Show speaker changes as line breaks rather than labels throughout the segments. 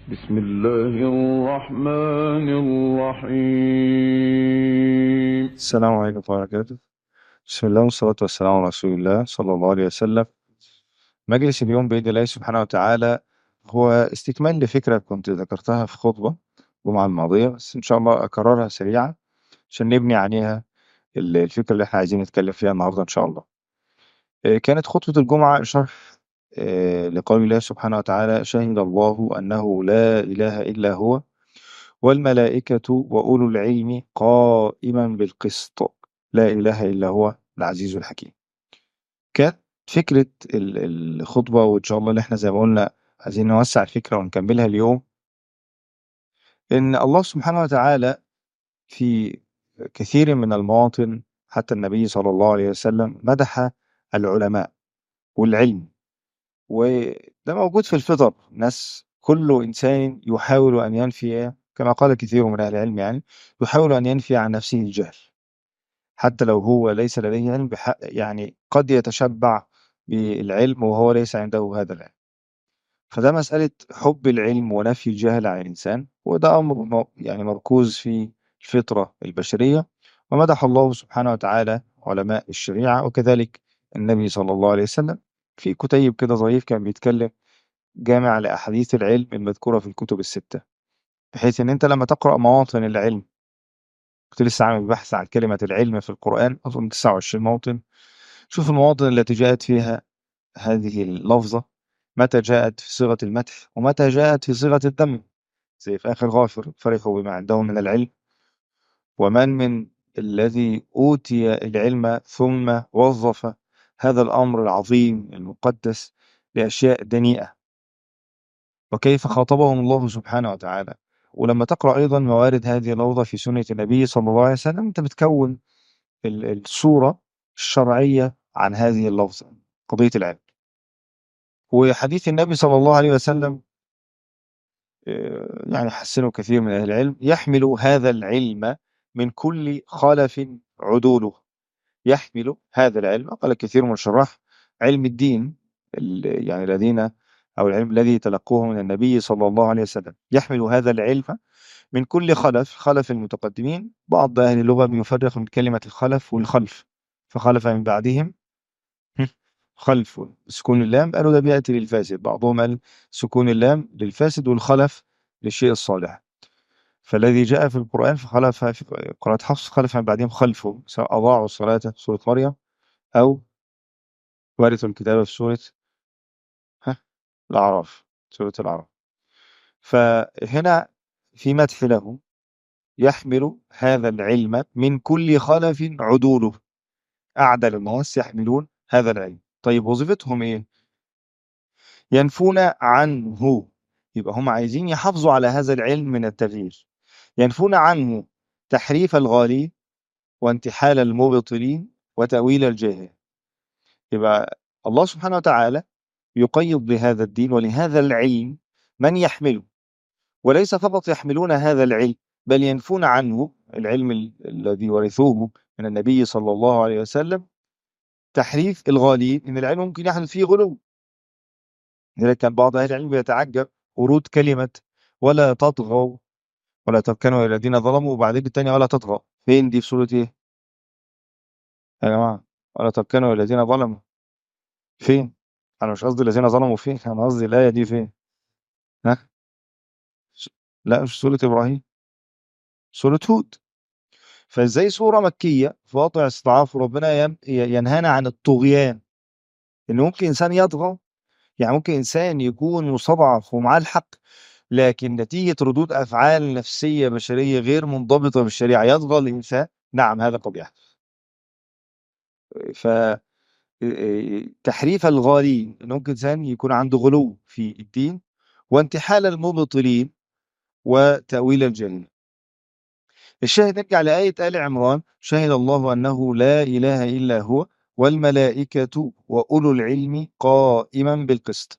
بسم الله الرحمن الرحيم
السلام عليكم ورحمة الله وبركاته بسم الله والصلاة والسلام على رسول الله صلى الله عليه وسلم مجلس اليوم بإذن الله سبحانه وتعالى هو استكمال لفكرة كنت ذكرتها في خطبة الجمعة الماضية بس إن شاء الله أكررها سريعا عشان نبني عليها الفكرة اللي احنا عايزين نتكلم فيها النهاردة إن شاء الله آه، كانت خطبة الجمعة شرح آه، لقول الله سبحانه وتعالى شهد الله أنه لا إله إلا هو والملائكة وأولو العلم قائما بالقسط لا إله إلا هو العزيز الحكيم كانت فكرة ال- الخطبة وإن شاء الله اللي احنا زي ما قلنا عايزين نوسع الفكرة ونكملها اليوم إن الله سبحانه وتعالى في كثير من المواطن حتى النبي صلى الله عليه وسلم مدح العلماء والعلم وده موجود في الفطر ناس كل إنسان يحاول أن ينفي كما قال كثير من أهل العلم يعني يحاول أن ينفي عن نفسه الجهل حتى لو هو ليس لديه علم بح- يعني قد يتشبع بالعلم وهو ليس عنده هذا العلم فده مسألة حب العلم ونفي الجهل عن الإنسان وده أمر م- يعني مركوز في الفطرة البشرية ومدح الله سبحانه وتعالى علماء الشريعة وكذلك النبي صلى الله عليه وسلم في كتيب كده ظريف كان بيتكلم جامع لأحاديث العلم المذكورة في الكتب الستة بحيث إن أنت لما تقرأ مواطن العلم كنت لسه عامل بحث عن كلمة العلم في القرآن أظن 29 موطن شوف المواطن التي جاءت فيها هذه اللفظة متى جاءت في صيغة المدح ومتى جاءت في صيغة الذم زي في آخر غافر فرحوا بما عندهم من العلم ومن من الذي أوتي العلم ثم وظف هذا الأمر العظيم المقدس لأشياء دنيئة وكيف خاطبهم الله سبحانه وتعالى ولما تقرأ أيضا موارد هذه اللفظة في سنة النبي صلى الله عليه وسلم أنت بتكون ال- الصورة الشرعية عن هذه اللفظة قضية العلم وحديث النبي صلى الله عليه وسلم آه، يعني حسنه كثير من أهل العلم يحمل هذا العلم من كل خلف عدوله يحمل هذا العلم قال كثير من الشراح علم الدين ال- يعني الذين أو العلم الذي تلقوه من النبي صلى الله عليه وسلم يحمل هذا العلم من كل خلف خلف المتقدمين بعض أهل اللغة بيفرق من كلمة الخلف والخلف فخلف من بعدهم خلف سكون اللام قالوا ده بيأتي للفاسد بعضهم قال سكون اللام للفاسد والخلف للشيء الصالح فالذي جاء في القرآن فخلف في قراءة حفص خلف من بعدهم خلفه سواء أضاعوا الصلاة في سورة مريم أو ورثوا الكتاب في سورة ها الأعراف سورة الأعراف فهنا في مدح له يحمل هذا العلم من كل خلف عدوله أعدل الناس يحملون هذا العلم طيب وظيفتهم إيه؟ ينفون عنه يبقى هم عايزين يحافظوا على هذا العلم من التغيير ينفون عنه تحريف الغالين وانتحال المبطلين وتأويل الجاهل يبقى الله سبحانه وتعالى يقيض لهذا الدين ولهذا العلم من يحمله وليس فقط يحملون هذا العلم بل ينفون عنه العلم ال- الذي ورثوه من النبي صلى الله عليه وسلم تحريف الغالين ان العلم ممكن يحدث فيه غلو لذلك كان بعض اهل العلم يتعجب ورود كلمه ولا تطغوا ولا تركنوا الى الذين ظلموا وبعدين الثانيه ولا تطغوا فين دي في سوره ايه يا جماعه ولا تركنوا الى الذين ظلموا فين انا مش قصدي الذين ظلموا فين انا قصدي الايه دي فين ها س- لا مش سوره ابراهيم سوره هود فازاي سوره مكيه في واقع استضعاف ربنا ين- ينهانا عن الطغيان ان ممكن انسان يطغى يعني ممكن انسان يكون مستضعف ومعاه الحق لكن نتيجه ردود افعال نفسيه بشريه غير منضبطه بالشريعه يطغى الانسان نعم هذا قد يحدث ف تحريف الغالين ان ممكن انسان يكون عنده غلو في الدين وانتحال المبطلين وتأويل الجاهلين الشاهد نرجع لآية آل عمران شهد الله أنه لا إله إلا هو والملائكة وأولو العلم قائما بالقسط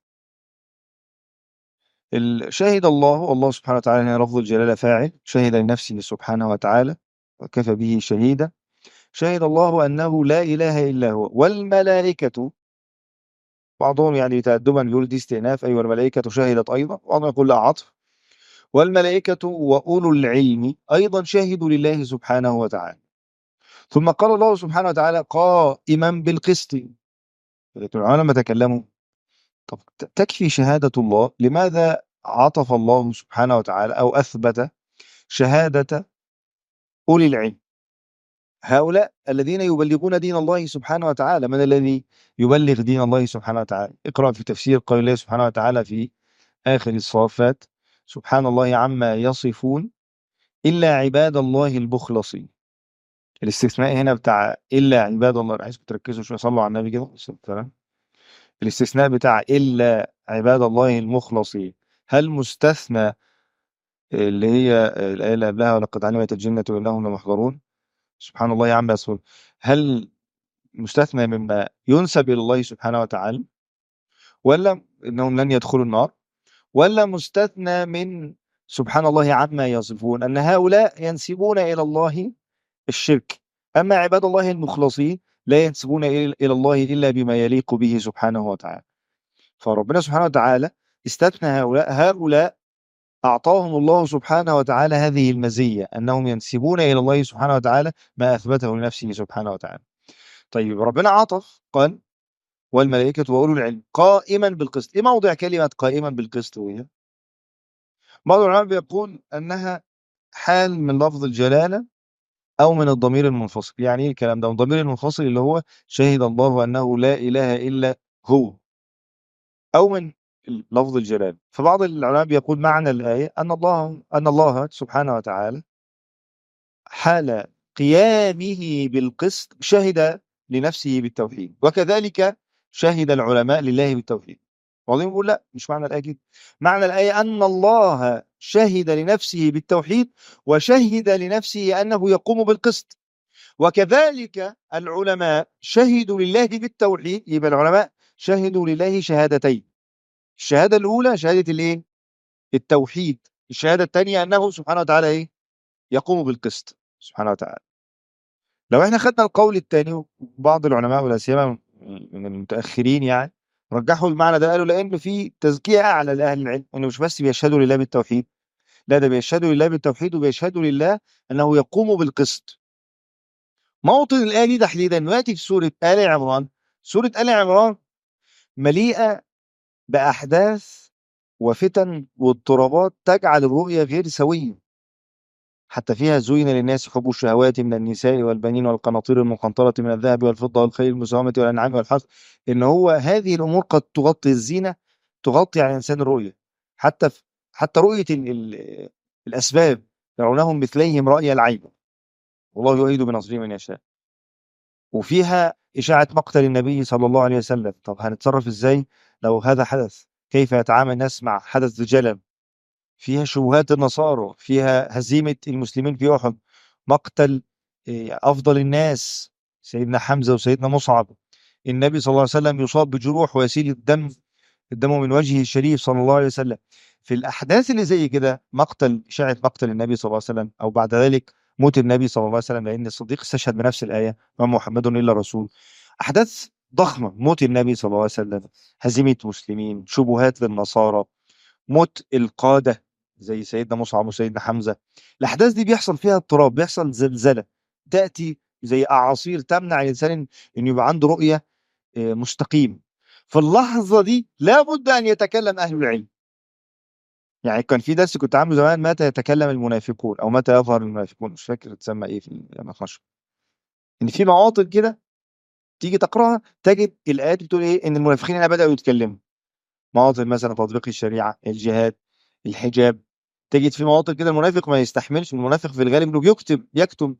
ال- شهد الله الله سبحانه وتعالى هنا لفظ الجلالة فاعل شهد لنفسه سبحانه وتعالى وكفى به شهيدا شهد الله أنه لا إله إلا هو والملائكة بعضهم يعني تأدبا يقول دي استئناف أيوة الملائكة شهدت أيضا وبعضهم يقول لا عطف والملائكة وأولو العلم أيضا شهدوا لله سبحانه وتعالى ثم قال الله سبحانه وتعالى قائما بالقسط العلماء لما تكلموا طب تكفي شهادة الله لماذا عطف الله سبحانه وتعالى أو أثبت شهادة أولي العلم هؤلاء الذين يبلغون دين الله سبحانه وتعالى من الذي يبلغ دين الله سبحانه وتعالى اقرأ في تفسير قول الله سبحانه وتعالى في آخر الصافات سبحان الله عما يصفون إلا عباد الله المخلصين الاستثناء هنا بتاع إلا عباد الله عايزكم تركزوا شوية صلوا على النبي كده تمام الاستثناء بتاع إلا عباد الله المخلصين هل مستثنى اللي هي الآية اللي قبلها ولقد علمت الجنة إنهم لمحضرون سبحان الله عما يصفون هل مستثنى مما ينسب إلى الله سبحانه وتعالى ولا إنهم لن يدخلوا النار ولا مستثنى من سبحان الله عما يصفون أن هؤلاء ينسبون إلى الله الشرك أما عباد الله المخلصين لا ينسبون إلى الله إلا بما يليق به سبحانه وتعالى فربنا سبحانه وتعالى استثنى هؤلاء هؤلاء أعطاهم الله سبحانه وتعالى هذه المزية أنهم ينسبون إلى الله سبحانه وتعالى ما أثبته لنفسه سبحانه وتعالى طيب ربنا عطف قال والملائكة وأولو العلم قائما بالقسط إيه موضع كلمة قائما بالقسط وهي بعض العلماء بيقول أنها حال من لفظ الجلالة أو من الضمير المنفصل يعني إيه الكلام ده الضمير المنفصل اللي هو شهد الله أنه لا إله إلا هو أو من لفظ الجلال فبعض العلماء بيقول معنى الآية أن الله أن الله سبحانه وتعالى حال قيامه بالقسط شهد لنفسه بالتوحيد وكذلك شهد العلماء لله بالتوحيد بعضهم يقول لا مش معنى الآية كده معنى الآية أن الله شهد لنفسه بالتوحيد وشهد لنفسه أنه يقوم بالقسط وكذلك العلماء شهدوا لله بالتوحيد يبقى العلماء شهدوا لله شهادتين الشهادة الأولى شهادة الإيه؟ التوحيد الشهادة الثانية أنه سبحانه وتعالى إيه؟ يقوم بالقسط سبحانه وتعالى لو احنا خدنا القول الثاني بعض العلماء ولا سيما من المتأخرين يعني رجحوا المعنى ده قالوا لأنه في تزكية أعلى لأهل العلم إنه مش بس بيشهدوا لله بالتوحيد لا ده بيشهدوا لله بالتوحيد وبيشهدوا لله أنه يقوم بالقسط موطن الآية دي تحديدا دلوقتي في سورة آل عمران سورة آل عمران مليئة بأحداث وفتن واضطرابات تجعل الرؤية غير سوية حتى فيها زين للناس حب الشهوات من النساء والبنين والقناطير المقنطرة من الذهب والفضة والخيل المسومة والأنعام والحرث إن هو هذه الأمور قد تغطي الزينة تغطي على الإنسان الرؤية حتى في حتى رؤية ال ال الأسباب يرونهم مثليهم رأي العين والله يؤيد بنصره من يشاء وفيها إشاعة مقتل النبي صلى الله عليه وسلم طب هنتصرف إزاي لو هذا حدث كيف يتعامل الناس مع حدث الجلل فيها شبهات النصارى فيها هزيمة المسلمين في أحد مقتل أفضل الناس سيدنا حمزة وسيدنا مصعب النبي صلى الله عليه وسلم يصاب بجروح ويسيل الدم الدم من وجهه الشريف صلى الله عليه وسلم في الأحداث اللي زي كده مقتل إشاعة مقتل النبي صلى الله عليه وسلم أو بعد ذلك موت النبي صلى الله عليه وسلم لأن الصديق استشهد بنفس الآية ما محمد إلا رسول أحداث ضخمة موت النبي صلى الله عليه وسلم هزيمة مسلمين شبهات للنصارى موت القادة زي سيدنا مصعب وسيدنا حمزة الأحداث دي بيحصل فيها اضطراب بيحصل زلزلة تأتي زي أعاصير تمنع الإنسان إنه يبقى عنده رؤية مستقيم في اللحظة دي لابد أن يتكلم أهل العلم يعني كان في درس كنت عامله زمان متى يتكلم المنافقون أو متى يظهر المنافقون مش فاكر تسمى إيه في النقاش إن في مواطن كده تيجي تقراها تجد الآيات بتقول إيه إن المنافقين هنا بدأوا يتكلموا مواطن مثلا تطبيق الشريعة الجهاد الحجاب تجد في مواطن كده المنافق ما يستحملش المنافق في الغالب انه يكتب يكتم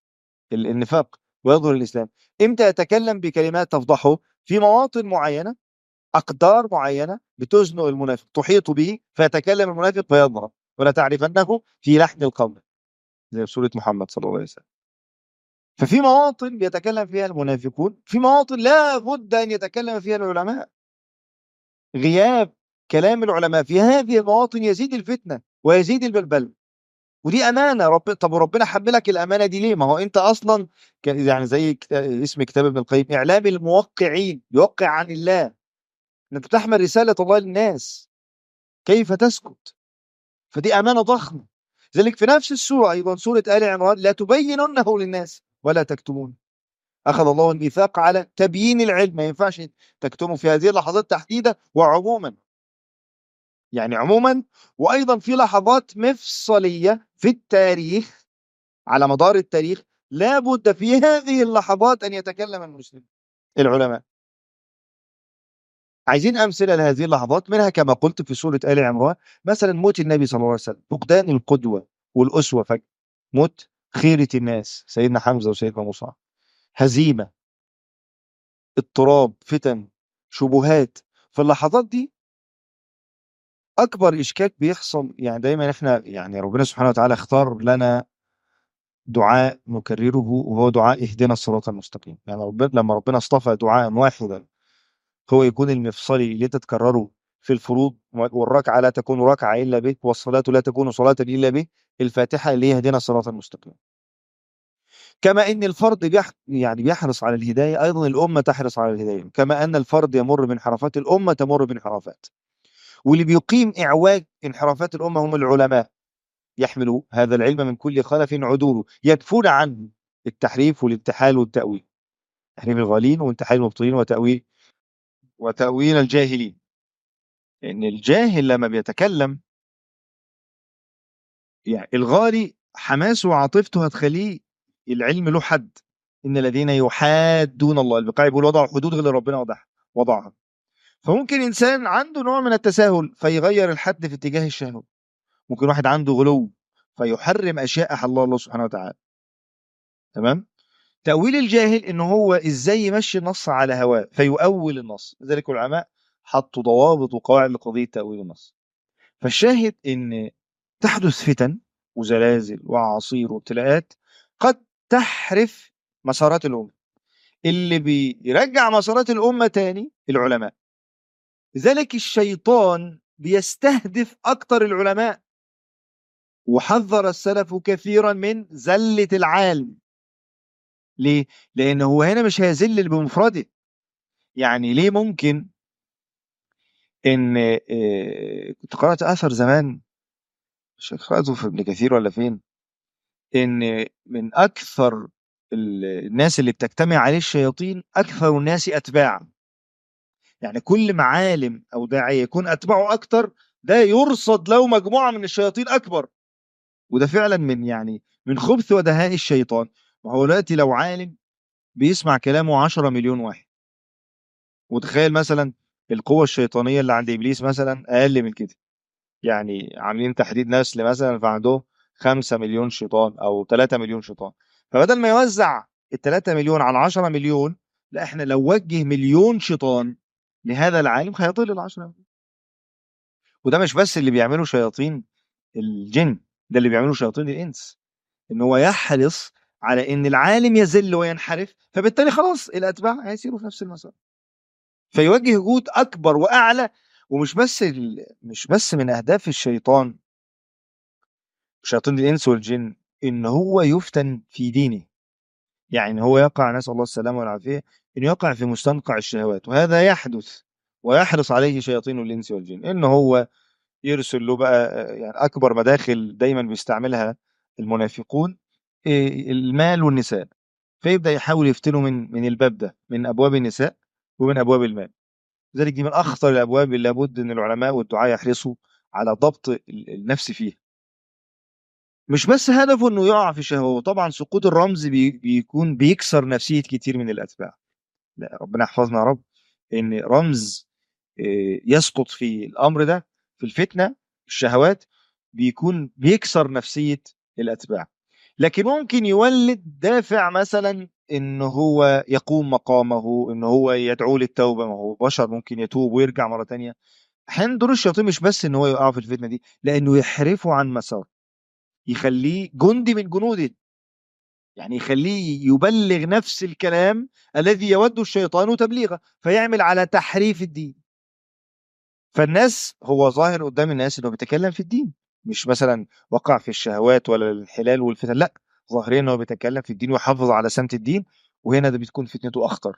النفاق ويظهر الاسلام امتى يتكلم بكلمات تفضحه في مواطن معينه اقدار معينه بتزنق المنافق تحيط به فيتكلم المنافق فيظهر ولا تعرفنه في لحن القول زي في سوره محمد صلى الله عليه وسلم ففي مواطن بيتكلم فيها المنافقون في مواطن لا بد ان يتكلم فيها العلماء غياب كلام العلماء في هذه المواطن يزيد الفتنة ويزيد البلبل ودي أمانة رب طب ربنا حملك الأمانة دي ليه ما هو أنت أصلا يعني زي اسم كتاب ابن القيم إعلام الموقعين يوقع عن الله أنت تحمل رسالة الله للناس كيف تسكت فدي أمانة ضخمة لذلك في نفس السورة أيضا سورة آل عمران لا تبيننه للناس ولا تكتمون أخذ الله الميثاق على تبيين العلم ما ينفعش تكتمه في هذه اللحظات تحديدا وعموما يعني عموما وأيضا في لحظات مفصلية في التاريخ على مدار التاريخ لا بد في هذه اللحظات أن يتكلم المسلم العلماء عايزين أمثلة لهذه اللحظات منها كما قلت في سورة آل عمران مثلا موت النبي صلى الله عليه وسلم فقدان القدوة والأسوة فجأة موت خيرة الناس سيدنا حمزة وسيدنا مصعب هزيمة اضطراب فتن شبهات في اللحظات دي أكبر إشكال بيحصل يعني دايما إحنا يعني ربنا سبحانه وتعالى اختار لنا دعاء نكرره وهو دعاء اهدنا الصراط المستقيم يعني ربنا لما ربنا اصطفى دعاء واحدا هو يكون المفصلي اللي انت تكرره في الفروض والركعه لا تكون ركعه الا به والصلاه لا تكون صلاه الا به الفاتحه اللي هي اهدنا الصراط المستقيم كما ان الفرد بيح يعني بيحرص على الهدايه ايضا الامه تحرص على الهدايه كما ان الفرد يمر بانحرافات الامه تمر بانحرافات واللي بيقيم اعواج انحرافات الامه هم العلماء يحملوا هذا العلم من كل خلف عدوله يدفون عنه التحريف والابتحال والتاويل تحريف الغالين وانتحال المبطلين وتاويل وتاويل الجاهلين لان الجاهل لما بيتكلم يعني الغالي حماسه وعاطفته هتخليه العلم له حد ان الذين يحادون الله البقاع بيقول وضعوا حدود غير ربنا وضعها وضعها فممكن انسان عنده نوع من التساهل فيغير الحد في اتجاه الشهوه ممكن واحد عنده غلو فيحرم اشياء احلها الله سبحانه وتعالى تمام تاويل الجاهل ان هو ازاي يمشي النص على هواه فيؤول النص لذلك العلماء حطوا ضوابط وقواعد لقضيه تاويل النص فالشاهد ان تحدث فتن وزلازل وعصير وابتلاءات قد تحرف مسارات الأمة اللي بيرجع مسارات الأمة تاني العلماء لذلك الشيطان بيستهدف أكتر العلماء وحذر السلف كثيرا من زلة العالم ليه؟ لأنه هو هنا مش هيذل بمفرده يعني ليه ممكن إن كنت قرأت أثر زمان مش قرأته في ابن كثير ولا فين ان من اكثر الناس اللي بتجتمع عليه الشياطين اكثر الناس اتباعا يعني كل ما عالم او داعيه يكون اتباعه اكتر ده يرصد له مجموعه من الشياطين اكبر وده فعلا من يعني من خبث ودهاء الشيطان ما هو دلوقتي لو عالم بيسمع كلامه 10 مليون واحد وتخيل مثلا القوة الشيطانية اللي عند إبليس مثلا أقل من كده يعني عاملين تحديد نسل مثلا فعندهم 5 مليون شيطان او 3 مليون شيطان فبدل ما يوزع ال 3 مليون على 10 مليون لا احنا لو وجه مليون شيطان لهذا العالم هيضل ال 10 مليون وده مش بس اللي بيعمله شياطين الجن ده اللي بيعمله شياطين الانس ان هو يحرص على ان العالم يذل وينحرف فبالتالي خلاص الاتباع هيسيروا في نفس المسار فيوجه جهود اكبر واعلى ومش بس مش بس من اهداف الشيطان شياطين الإنس والجن إن هو يفتن في دينه يعني هو يقع نسأل الله السلامة والعافية إن يقع في مستنقع الشهوات وهذا يحدث ويحرص عليه شياطين الإنس والجن إن هو يرسل له بقى يعني أكبر مداخل دايما بيستعملها المنافقون المال والنساء فيبدأ يحاول يفتنه من من الباب ده من أبواب النساء ومن أبواب المال لذلك دي من أخطر الأبواب اللي لابد أن العلماء والدعاء يحرصوا على ضبط النفس فيها مش بس هدفه انه يقع في شهوه طبعا سقوط الرمز بي بيكون بيكسر نفسيه كتير من الاتباع لا ربنا يحفظنا يا رب ان رمز يسقط في الامر ده في الفتنه الشهوات بيكون بيكسر نفسيه الاتباع لكن ممكن يولد دافع مثلا ان هو يقوم مقامه ان هو يدعو للتوبه ما هو بشر ممكن يتوب ويرجع مره تانية احيانا دور الشياطين مش بس ان هو يقع في الفتنه دي لانه يحرفه عن مسار يخليه جندي من جنوده يعني يخليه يبلغ نفس الكلام الذي يود الشيطان تبليغه فيعمل على تحريف الدين فالناس هو ظاهر قدام الناس انه بيتكلم في الدين مش مثلا وقع في الشهوات ولا الحلال والفتن لا ظاهريا انه بيتكلم في الدين ويحافظ على سمت الدين وهنا ده بتكون فتنته اخطر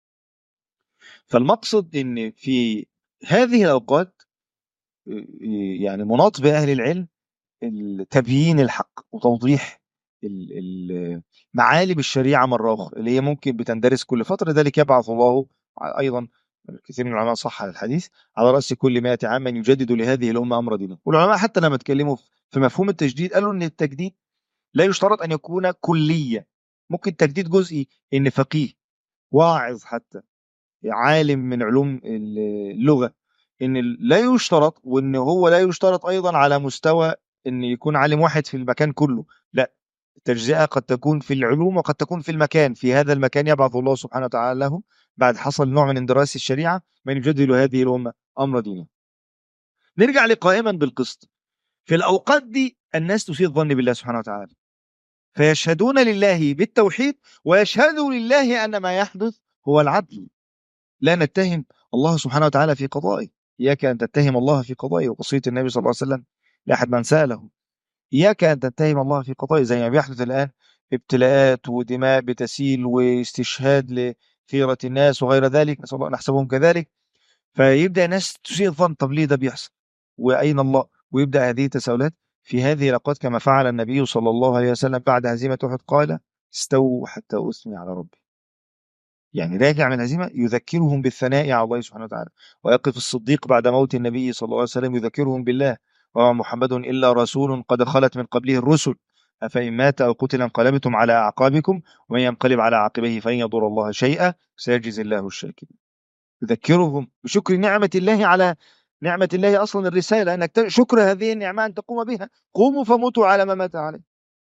فالمقصد ان في هذه الاوقات يعني مناط باهل العلم ال تبيين الحق وتوضيح ال ال معالم الشريعة مرة أخرى اللي هي ممكن بتندرس كل فترة ذلك يبعث الله ع أيضًا كثير من العلماء صحح الحديث على رأس كل 100 عام من يجدد لهذه الأمة أمر دينها، والعلماء حتى لما اتكلموا في مفهوم التجديد قالوا إن التجديد لا يشترط أن يكون كليًا، ممكن تجديد جزئي إن فقيه، واعظ حتى، عالم من علوم ال اللغة، إن ال لا يشترط وإن هو لا يشترط أيضًا على مستوى إن يكون عالم واحد في المكان كله، لأ، التجزئة قد تكون في العلوم وقد تكون في المكان، في هذا المكان يبعث الله سبحانه وتعالى له بعد حصل نوع من اندراس الشريعة من يجدد لهذه الأمة أمر دينها. نرجع لقائمًا بالقسط، في الأوقات دي الناس تسيء الظن بالله سبحانه وتعالى، فيشهدون لله بالتوحيد ويشهدوا لله أن ما يحدث هو العدل، لا نتهم الله سبحانه وتعالى في قضائه، إياك أن تتهم الله في قضائه ووصية النبي صلى الله عليه وسلم لأحد من سأله، إياك أن تتهم الله في قضائه زي ما بيحدث الآن ابتلاءات ودماء بتسيل واستشهاد لخيرة الناس وغير ذلك، نسأل الله أن يحسبهم كذلك، فيبدأ الناس تسيء الظن طب ليه ده بيحصل؟ وأين الله؟ ويبدأ هذه التساؤلات في هذه الأوقات كما فعل النبي صلى الله عليه وسلم بعد هزيمة أحد قال: "استووا حتى أثني على ربي." يعني راجع من الهزيمة يذكرهم بالثناء على الله سبحانه وتعالى، ويقف الصديق بعد موت النبي صلى الله عليه وسلم يذكرهم بالله: "وما محمد إلا رسول قد خلت من قبله الرسل، أفإن مات أو قتل انقلبتم على أعقابكم ومن ينقلب على عقبيه فلن يضر الله شيئا سيجزي الله الشاكرين." يذكرهم بشكر نعمة الله على نعمة الله أصلًا الرسالة أنك ت شكر هذه النعمة أن تقوم بها، قوموا فموتوا على ما مات عليه.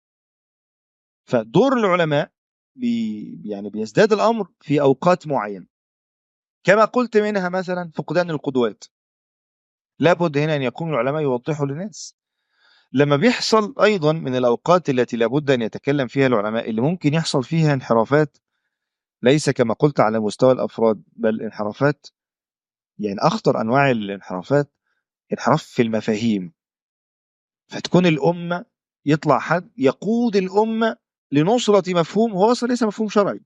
فدور العلماء بي يعني بيزداد الأمر في أوقات معينة. كما قلت منها مثلًا فقدان القدوات. لابد هنا أن يقوم العلماء يوضحوا للناس. لما بيحصل أيضًا من الأوقات التي لابد أن يتكلم فيها العلماء اللي ممكن يحصل فيها انحرافات ليس كما قلت على مستوى الأفراد، بل انحرافات يعني أخطر أنواع الانحرافات انحراف في المفاهيم. فتكون الأمة يطلع حد يقود الأمة لنصرة مفهوم هو أصلًا ليس مفهوم شرعي.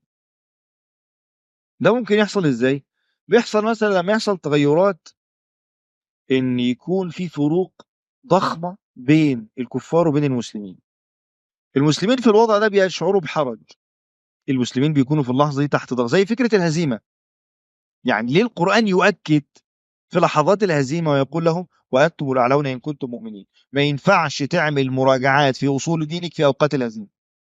ده ممكن يحصل إزاي؟ بيحصل مثلًا لما يحصل تغيرات إن يكون في فروق ضخمة بين الكفار وبين المسلمين. المسلمين في الوضع ده بيشعروا بحرج. المسلمين بيكونوا في اللحظة دي تحت ضغط، زي فكرة الهزيمة. يعني ليه القرآن يؤكد في لحظات الهزيمة ويقول لهم: "وأنتم الأعلون إن كنتم مؤمنين." ما ينفعش تعمل مراجعات في أصول دينك في أوقات الهزيمة.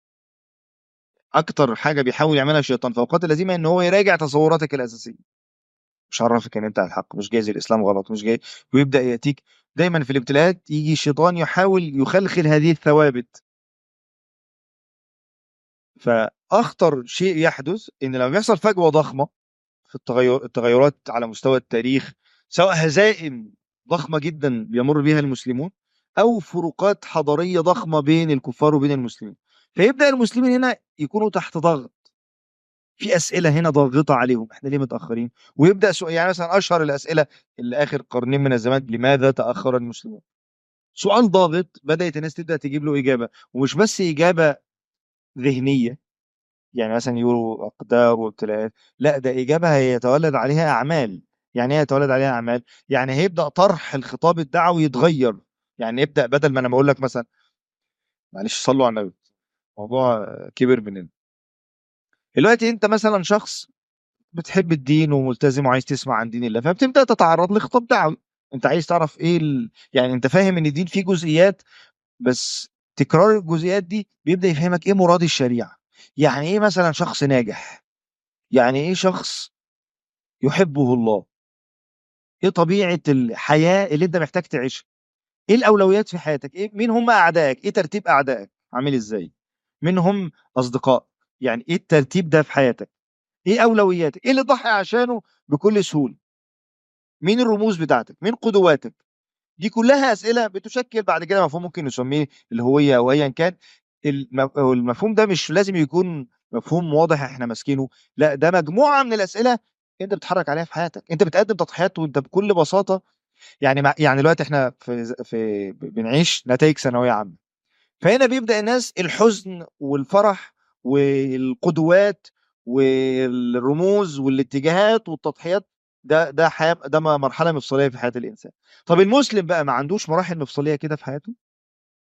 أكتر حاجة بيحاول يعملها الشيطان في أوقات الهزيمة إن هو يراجع تصوراتك الأساسية. مش عرّفك إن أنت على الحق، مش جايز الإسلام غلط، مش جاي ويبدأ يأتيك دايمًا في الابتلاءات ييجي الشيطان يحاول يخلخل هذه الثوابت. فأخطر شيء يحدث إن لما بيحصل فجوة ضخمة في التغير التغيرات على مستوى التاريخ، سواء هزائم ضخمة جدًا بيمُر بها المسلمون أو فروقات حضارية ضخمة بين الكفار وبين المسلمين. فيبدأ المسلمين هنا يكونوا تحت ضغط. في أسئلة هنا ضاغطة عليهم، إحنا ليه متأخرين؟ ويبدأ سؤ يعني مثلًا أشهر الأسئلة اللي آخر قرنين من الزمان، لماذا تأخر المسلمون؟ سؤال ضاغط بدأت الناس تبدأ تجيب له إجابة، ومش بس إجابة ذهنية، يعني مثلًا يقولوا أقدار وابتلاءات، لأ ده إجابة هيتولد عليها أعمال. يعني إيه هيتولد عليها أعمال؟ يعني هيبدأ طرح الخطاب الدعوي يتغير، يعني يبدأ بدل ما أنا باقول لك مثلًا معلش صلّوا على النبي، الموضوع كبر مننا. دلوقتي أنت مثلًا شخص بتحب الدين وملتزم وعايز تسمع عن دين الله، فبتبدأ تتعرض لخطاب دعوي، أنت عايز تعرف إيه ال يعني أنت فاهم إن الدين فيه جزئيات، بس تكرار الجزئيات دي بيبدأ يفهمك إيه مراد الشريعة، يعني إيه مثلًا شخص ناجح، يعني إيه شخص يحبه الله. إيه طبيعة الحياة اللي أنت محتاج تعيشها، إيه الأولويات في حياتك، إيه مين هم أعدائك، إيه ترتيب أعدائك عامل إزاي، مين هم أصدقائك، يعني إيه الترتيب ده في حياتك، إيه أولوياتك، إيه اللي تضحي عشانه بكل سهولة. مين الرموز بتاعتك، مين قدواتك، دي كلها أسئلة بتشكل بعد كده مفهوم ممكن نسميه الهوية أو أيًا كان، الم المفهوم ده مش لازم يكون مفهوم واضح إحنا ماسكينه، لأ ده مجموعة من الأسئلة أنت بتتحرك عليها في حياتك، أنت بتقدم تضحيات وأنت بكل بساطة يعني مع يعني دلوقتي إحنا في ز في ب بنعيش نتايج ثانوية عامة، فهنا بيبدأ الناس الحزن والفرح والقدوات والرموز والاتجاهات والتضحيات ده ده حياة ده م مرحلة مفصلية في حياة الإنسان. طب المسلم بقى ما عندوش مراحل مفصلية كده في حياته؟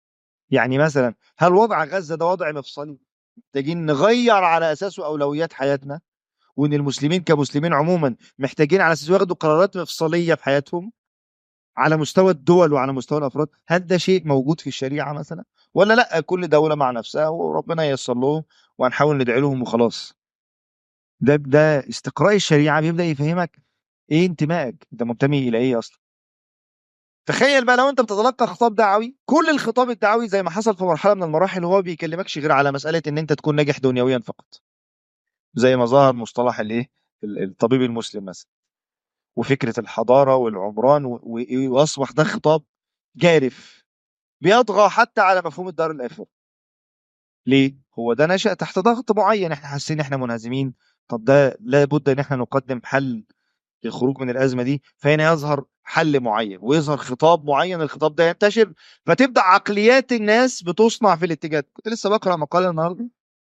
يعني مثلا هل وضع غزة ده وضع مفصلي محتاجين نغير على أساسه أولويات حياتنا وإن المسلمين كمسلمين عموما محتاجين على أساسه ياخدوا قرارات مفصلية في حياتهم على مستوى الدول وعلى مستوى الافراد هل ده شيء موجود في الشريعه مثلا ولا لا كل دوله مع نفسها وربنا ييسر لهم وهنحاول ندعي لهم وخلاص ده ده استقراء الشريعه بيبدا يفهمك ايه انتمائك انت منتمي الى ايه اصلا تخيل بقى لو انت بتتلقى خطاب دعوي كل الخطاب الدعوي زي ما حصل في مرحله من المراحل هو بيكلمكش غير على مساله ان انت تكون ناجح دنيويا فقط زي ما ظهر مصطلح الايه الطبيب المسلم مثلا وفكره الحضاره والعمران و- و- واصبح ده خطاب جارف بيطغى حتى على مفهوم الدار الاخره ليه هو ده نشأ تحت ضغط معين احنا حاسين احنا منهزمين طب ده لابد ان احنا نقدم حل للخروج من الازمه دي فهنا يظهر حل معين ويظهر خطاب معين الخطاب ده ينتشر فتبدا عقليات الناس بتصنع في الاتجاه ده. كنت لسه بقرا مقاله النهارده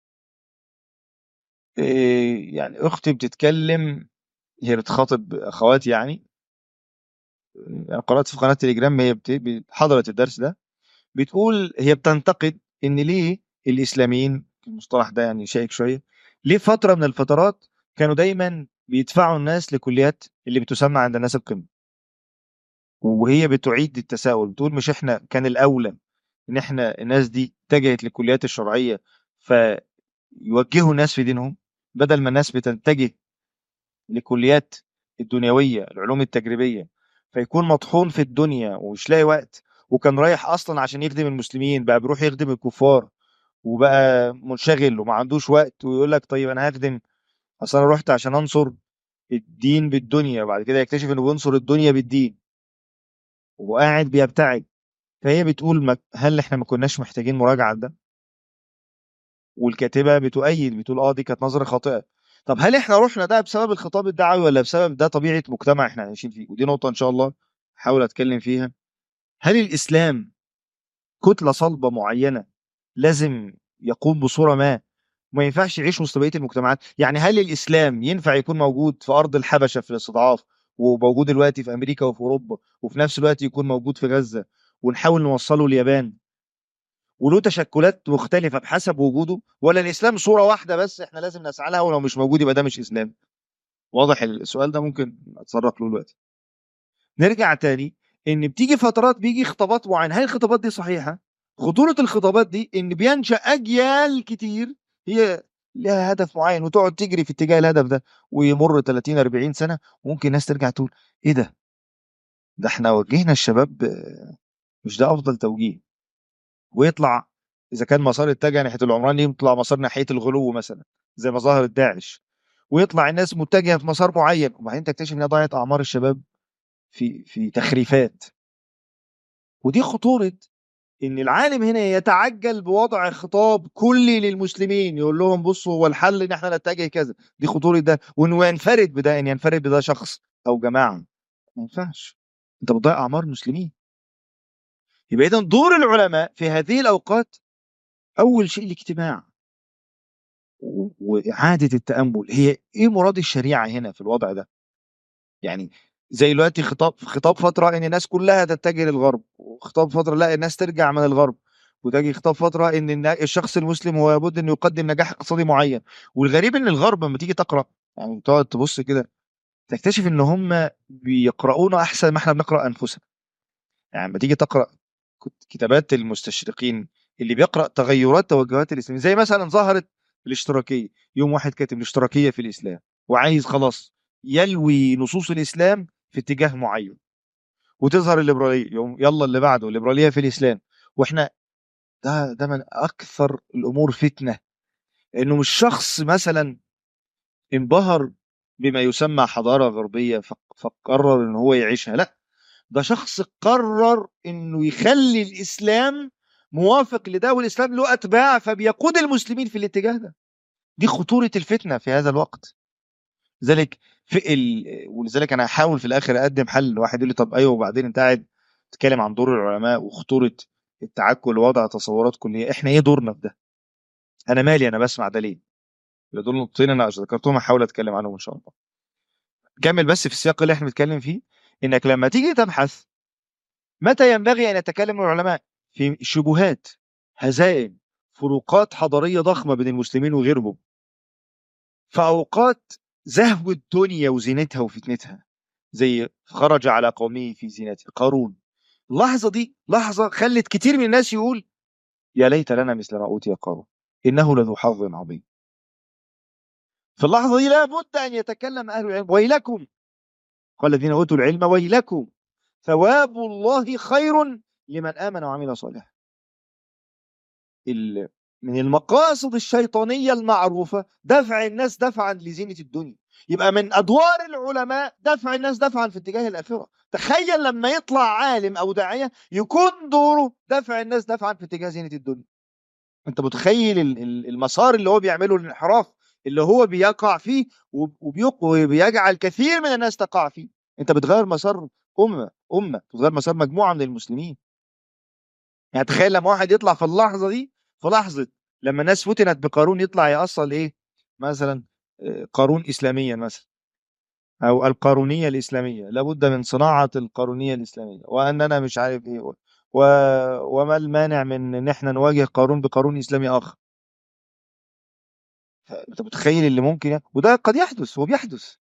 إيه يعني اختي بتتكلم هي بتخاطب اخواتي يعني أنا قرات في قناه تليجرام هي بت- حضرت الدرس ده بتقول هي بتنتقد ان ليه الاسلاميين المصطلح ده يعني شائك شويه ليه فتره من الفترات كانوا دايما بيدفعوا الناس لكليات اللي بتسمى عند الناس القمه وهي بتعيد التساؤل بتقول مش احنا كان الاولى ان احنا الناس دي اتجهت للكليات الشرعيه فيوجهوا الناس في دينهم بدل ما الناس بتتجه لكليات الدنيويه العلوم التجريبيه فيكون مطحون في الدنيا ومش لاقي وقت وكان رايح اصلا عشان يخدم المسلمين بقى بيروح يخدم الكفار وبقى منشغل وما عندوش وقت ويقول لك طيب انا هخدم اصل انا رحت عشان انصر الدين بالدنيا وبعد كده يكتشف انه بينصر الدنيا بالدين وقاعد بيبتعد فهي بتقول ما هل احنا ما كناش محتاجين مراجعه ده والكاتبه بتؤيد بتقول اه دي كانت نظره خاطئه طب هل احنا رحنا ده بسبب الخطاب الدعوي ولا بسبب ده طبيعه مجتمع احنا عايشين فيه ودي نقطه ان شاء الله احاول اتكلم فيها هل الاسلام كتله صلبه معينه لازم يقوم بصوره ما وما ينفعش يعيش وسط بقيه المجتمعات يعني هل الاسلام ينفع يكون موجود في ارض الحبشه في الاستضعاف وموجود دلوقتي في امريكا وفي اوروبا وفي نفس الوقت يكون موجود في غزه ونحاول نوصله اليابان وله تشكلات مختلفه بحسب وجوده ولا الاسلام صوره واحده بس احنا لازم نسعى لها ولو مش موجود يبقى ده مش اسلام واضح السؤال ده ممكن اتطرق له دلوقتي نرجع تاني ان بتيجي فترات بيجي خطابات معينه هل الخطابات دي صحيحه خطوره الخطابات دي ان بينشا اجيال كتير هي لها هدف معين وتقعد تجري في اتجاه الهدف ده ويمر 30 40 سنه وممكن الناس ترجع تقول ايه ده ده احنا وجهنا الشباب آه، مش ده افضل توجيه ويطلع اذا كان مسار اتجه ناحيه العمران يطلع مسار ناحيه الغلو مثلا زي ما ظهرت داعش ويطلع الناس متجهه في مسار معين وبعدين تكتشف انها ضيعت اعمار الشباب في في تخريفات ودي خطوره ان العالم هنا يتعجل بوضع خطاب كلي للمسلمين يقول لهم بصوا هو الحل ان احنا نتجه كذا دي خطوره ده وانه ينفرد بده ان ينفرد بده شخص او جماعه ما ينفعش انت بتضيع اعمار المسلمين يبقى اذا دور العلماء في هذه الاوقات اول شيء الاجتماع و- واعاده التامل هي ايه مراد الشريعه هنا في الوضع ده يعني زي دلوقتي خطاب خطاب فتره ان الناس كلها تتجه للغرب وخطاب فتره لا الناس ترجع من الغرب وتجي خطاب فتره ان النا- الشخص المسلم هو لابد انه يقدم نجاح اقتصادي معين والغريب ان الغرب لما تيجي تقرا يعني تقعد تبص كده تكتشف ان هم بيقرؤون احسن ما احنا بنقرا انفسنا يعني لما تيجي تقرا كت- كتابات المستشرقين اللي بيقرا تغيرات توجهات الاسلام زي مثلا ظهرت الاشتراكيه يوم واحد كاتب الاشتراكيه في الاسلام وعايز خلاص يلوي نصوص الاسلام في اتجاه معين وتظهر الليبراليه يوم يلا اللي بعده الليبراليه في الاسلام واحنا ده ده من اكثر الامور فتنه انه مش شخص مثلا انبهر بما يسمى حضاره غربيه فق- فقرر ان هو يعيشها لا ده شخص قرر انه يخلي الاسلام موافق لده والاسلام له اتباع فبيقود المسلمين في الاتجاه ده دي خطوره الفتنه في هذا الوقت ذلك في ال... ولذلك انا هحاول في الاخر اقدم حل واحد يقول لي طب ايوه وبعدين انت قاعد تتكلم عن دور العلماء وخطوره التعكل ووضع تصورات كليه احنا ايه دورنا في ده انا مالي انا بسمع ده ليه دول نقطتين انا ذكرتهم هحاول اتكلم عنهم ان شاء الله كمل بس في السياق اللي احنا بنتكلم فيه انك لما تيجي تبحث متى ينبغي ان يتكلم العلماء في شبهات هزائم فروقات حضاريه ضخمه بين المسلمين وغيرهم في اوقات زهو الدنيا وزينتها وفتنتها زي خرج على قومه في زينته قارون اللحظه دي لحظه خلت كتير من الناس يقول يا ليت لنا مثل ما اوتي قارون انه لذو حظ عظيم في اللحظه دي لابد ان يتكلم اهل العلم ويلكم قال الذين اوتوا العلم ويلكم ثواب الله خير لمن امن وعمل صالحا ال- من المقاصد الشيطانيه المعروفه دفع الناس دفعا لزينه الدنيا يبقى من ادوار العلماء دفع الناس دفعا في اتجاه الاخره تخيل لما يطلع عالم او داعيه يكون دوره دفع الناس دفعا في اتجاه زينه الدنيا انت متخيل ال- ال- المسار اللي هو بيعمله الانحراف اللي هو بيقع فيه وب- وبيق- وبيجعل كثير من الناس تقع فيه انت بتغير مسار امه امه بتغير مسار مجموعه من المسلمين يعني تخيل لما واحد يطلع في اللحظه دي في لحظه لما الناس فتنت بقارون يطلع يأصل ايه مثلا آه، قارون اسلاميا مثلا او القارونيه الاسلاميه لابد من صناعه القارونيه الاسلاميه واننا مش عارف ايه و... وما المانع من ان احنا نواجه قارون بقارون اسلامي اخر انت متخيل اللي ممكن ي- وده قد يحدث وبيحدث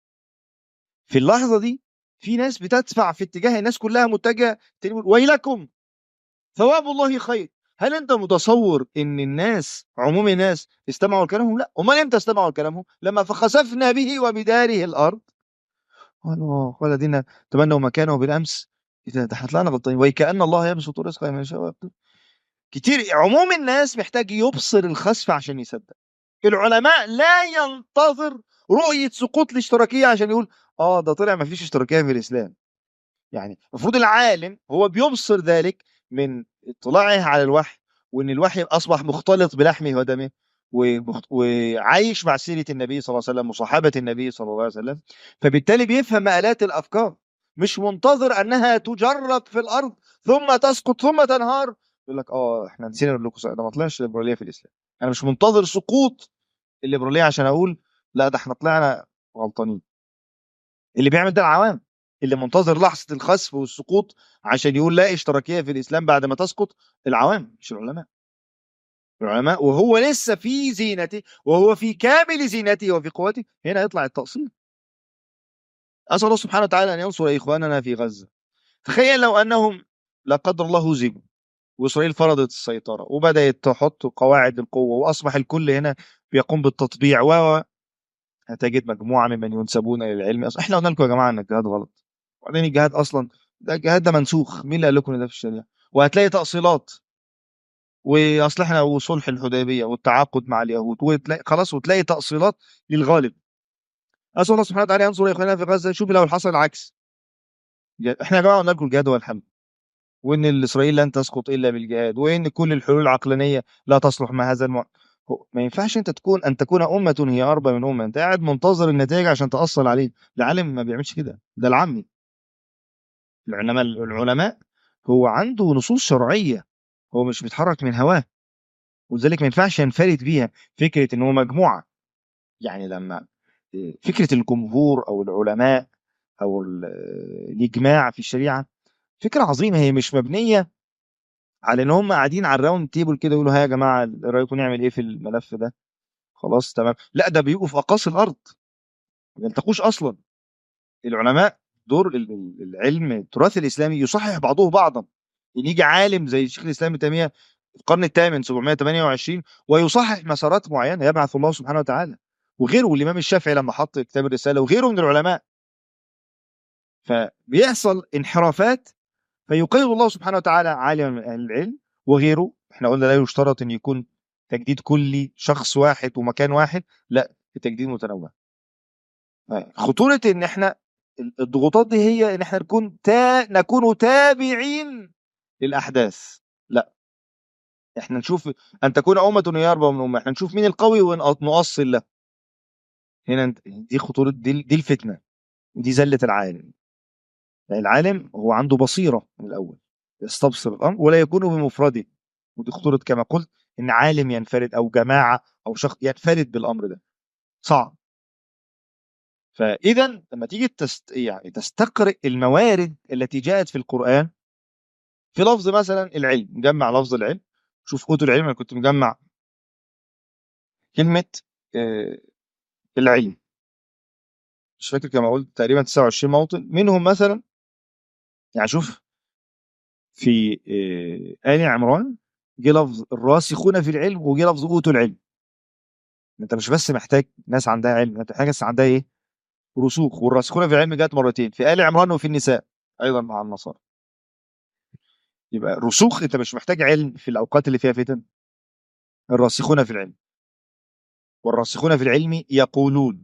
في اللحظه دي في ناس بتدفع في اتجاه الناس كلها متجهه تقول ويلكم ثواب الله خير هل انت متصور ان الناس عموم الناس استمعوا لكلامهم لا امال امتى استمعوا لكلامهم لما فخسفنا به وبداره الارض قالوا قال الذين تمنوا مكانه بالامس اذا ده احنا طلعنا غلطانين وكأن الله يبسط رزقه لمن يشاء ويقدر كتير عموم الناس محتاج يبصر الخسف عشان يصدق العلماء لا ينتظر رؤية سقوط الاشتراكية عشان يقول اه ده طلع ما فيش اشتراكية في الإسلام يعني المفروض العالم هو بيبصر ذلك من اطلاعه على الوحي وان الوحي اصبح مختلط بلحمه ودمه ومخت- وعايش مع سيرة النبي صلى الله عليه وسلم وصحابة النبي صلى الله عليه وسلم فبالتالي بيفهم مآلات الأفكار مش منتظر أنها تجرد في الأرض ثم تسقط ثم تنهار يقول لك اه احنا نسينا نقول لكم ده ما طلعش الليبرالية في الإسلام أنا مش منتظر سقوط الليبرالية عشان أقول لا ده احنا طلعنا غلطانين اللي بيعمل ده العوام اللي منتظر لحظة الخسف والسقوط عشان يقول لا اشتراكية في الإسلام بعد ما تسقط العوام مش العلماء العلماء وهو لسه في زينته وهو في كامل زينته وفي قوته هنا يطلع التأصيل أسأل الله سبحانه وتعالى أن ينصر إخواننا في غزة تخيل لو أنهم لا قدر الله هزموا وإسرائيل فرضت السيطرة وبدأت تحط قواعد القوة وأصبح الكل هنا بيقوم بالتطبيع و هتجد مجموعة ممن ينسبون إلى العلم أصلا إحنا قلنا لكم يا جماعة إن الجهاد غلط وبعدين الجهاد أصلا ده الجهاد ده منسوخ مين اللي قال لكم إن ده في الشريعة وهتلاقي تأصيلات واصل احنا وصلح الحديبيه والتعاقد مع اليهود وتلاقي خلاص وتلاقي تأصيلات للغالب اسال الله سبحانه وتعالى ينصر اخواننا في غزه شوف لو حصل العكس جا- احنا يا جماعه قلنا لكم الجهاد هو الحل وان اسرائيل لن تسقط الا بالجهاد وان كل الحلول العقلانيه لا تصلح مع هذا المع... هو- ما ينفعش انت تكون ان تكون امه هي اربى من امه انت قاعد منتظر النتائج عشان تاصل عليه العالم ما بيعملش كده ده العمي العلماء العلماء هو عنده نصوص شرعيه هو مش بيتحرك من هواه ولذلك ما ينفعش ينفرد بيها فكره ان هو مجموعه يعني لما فكره الجمهور او العلماء او ال- الاجماع في الشريعه فكره عظيمه هي مش مبنيه على ان هم قاعدين على الراوند تيبل كده يقولوا ها يا جماعه إيه رايكم نعمل ايه في الملف ده خلاص تمام لا ده بيبقوا في اقاصي الارض ما يلتقوش اصلا العلماء دور ال- ال- العلم التراث الاسلامي يصحح بعضه بعضا يعني يجي عالم زي الشيخ الاسلام ابن تيميه في القرن الثامن 728 ويصحح مسارات معينه يبعث الله سبحانه وتعالى وغيره الامام الشافعي لما حط كتاب الرساله وغيره من العلماء فبيحصل انحرافات فيقيد الله سبحانه وتعالى عالما من اهل العلم وغيره احنا قلنا لا يشترط ان يكون تجديد كلي شخص واحد ومكان واحد لا التجديد متنوع خطوره ان احنا الضغوطات دي هي ان احنا نكون تا... نكون تابعين للاحداث لا احنا نشوف ان تكون امه هي اربع من امه احنا نشوف مين القوي ونؤصل له هنا انت- دي خطوره دي, دي الفتنه ودي زله العالم يعني العالم هو عنده بصيره من الاول يستبصر الامر ولا يكون بمفرده ودي خطوره كما قلت ان عالم ينفرد او جماعه او شخص ينفرد بالامر ده صعب فاذا لما تيجي تست... يعني تستقرئ الموارد التي جاءت في القران في لفظ مثلا العلم نجمع لفظ العلم شوف أوتوا العلم أنا كنت مجمع كلمة آه، العلم مش فاكر كما قلت تقريبا 29 موطن منهم مثلا يعني شوف في آه، آل عمران جه لفظ الراسخون في العلم وجه لفظ أوتوا العلم انت مش بس محتاج ناس عندها علم انت محتاج ناس عندها ايه رسوخ والراسخون في العلم جت مرتين في آل عمران وفي النساء ايضا مع النصارى يبقى رسوخ انت مش محتاج علم في الاوقات اللي فيها فتن الراسخون في العلم والراسخون في العلم يقولون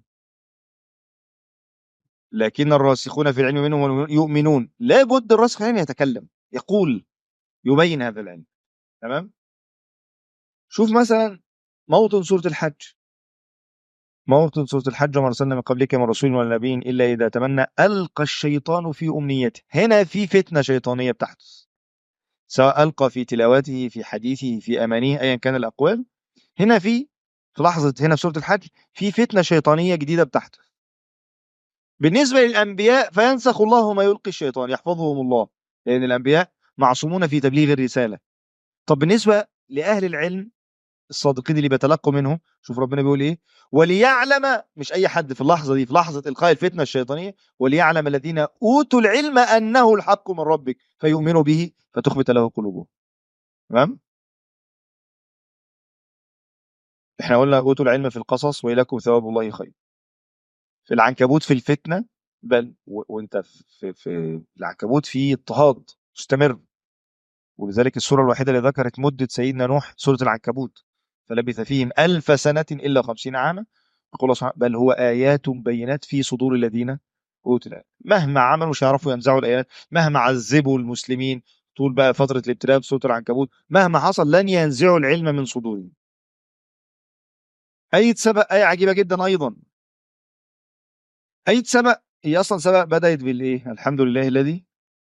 لكن الراسخون في العلم منهم يؤمنون لابد الراسخ في العلم يتكلم يقول يبين هذا العلم تمام شوف مثلا موطن سورة الحج موطن سورة الحج وما أرسلنا من قبلك من رسول ولا نبي إلا إذا تمنى ألقى الشيطان في أمنيته هنا في فتنة شيطانية بتحدث سواء ألقى في تلاوته في حديثه في أمانيه أيا كان الأقوال هنا في في لحظة هنا في سورة الحج في فتنة شيطانية جديدة بتحدث بالنسبة للأنبياء فينسخ الله ما يلقي الشيطان يحفظهم الله لأن الأنبياء معصومون في تبليغ الرسالة طب بالنسبة لأهل العلم الصادقين اللي بيتلقوا منهم شوف ربنا بيقول ايه وليعلم مش اي حد في اللحظه دي في لحظه القاء الفتنه الشيطانيه وليعلم الذين اوتوا العلم انه الحق من ربك فيؤمنوا به فتخبت له قلوبهم تمام احنا قلنا اوتوا العلم في القصص ولكم ثواب الله خير في العنكبوت في الفتنه بل و- وانت في, في, في العنكبوت في اضطهاد مستمر ولذلك السوره الوحيده اللي ذكرت مده سيدنا نوح سوره العنكبوت فلبث فيهم ألف سنة إلا خمسين عاما يقول الله سبحانه بل هو آيات بينات في صدور الذين أوتوا العلم مهما عملوا مش هيعرفوا ينزعوا الآيات مهما عذبوا المسلمين طول بقى فترة الابتلاء بسورة العنكبوت مهما حصل لن ينزعوا العلم من صدورهم آية سبأ آية عجيبة جدا أيضا آية سبأ هي أصلا سبأ بدأت بالإيه الحمد لله الذي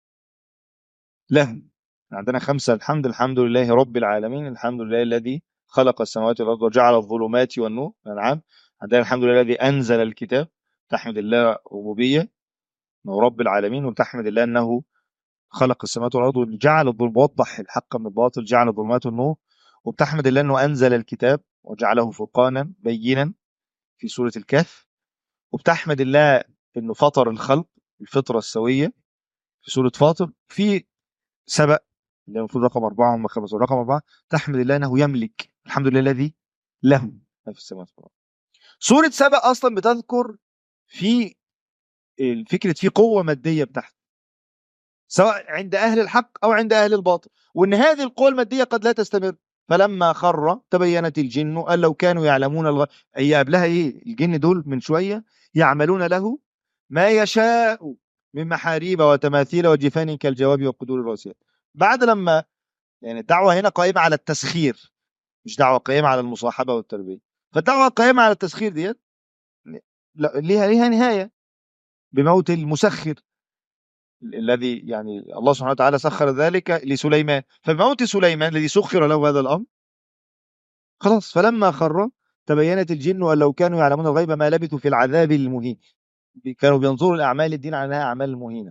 له عندنا خمسة الحمد الحمد لله رب العالمين الحمد لله الذي خلق السماوات والأرض وجعل الظلمات والنور الأنعام عندنا الحمد لله الذي أنزل الكتاب تحمد الله ربوبية انه رب العالمين وتحمد الله أنه خلق السماوات والأرض وجعل الظلم وضح الحق من الباطل جعل الظلمات والنور وبتحمد الله أنه أنزل الكتاب وجعله فرقانا بينا في سورة الكهف وبتحمد الله أنه فطر الخلق الفطرة السوية في سورة فاطر في سبق اللي المفروض رقم أربعة هم خمسة رقم أربعة تحمد الله أنه يملك الحمد لله الذي له ما في السماوات والأرض سورة سبأ أصلا بتذكر في فكرة في قوة مادية بتحت سواء عند أهل الحق أو عند أهل الباطل وأن هذه القوة المادية قد لا تستمر فلما خر تبينت الجن قال لو كانوا يعلمون الغ... هي قبلها ايه الجن دول من شوية يعملون له ما يشاء من محاريب وتماثيل وجفان كالجواب وقدور الراسيات بعد لما يعني الدعوة هنا قائمة على التسخير مش دعوة قائمة على المصاحبة والتربية فالدعوة قائمة على التسخير ديت لا- ليها ليها نهاية بموت المسخر الذي يعني الله سبحانه وتعالى سخر ذلك لسليمان فبموت سليمان الذي سخر له هذا الأمر خلاص فلما خر تبينت الجن أن لو كانوا يعلمون الغيب ما لبثوا في العذاب المهين كانوا بينظروا لأعمال الدين على أنها أعمال مهينة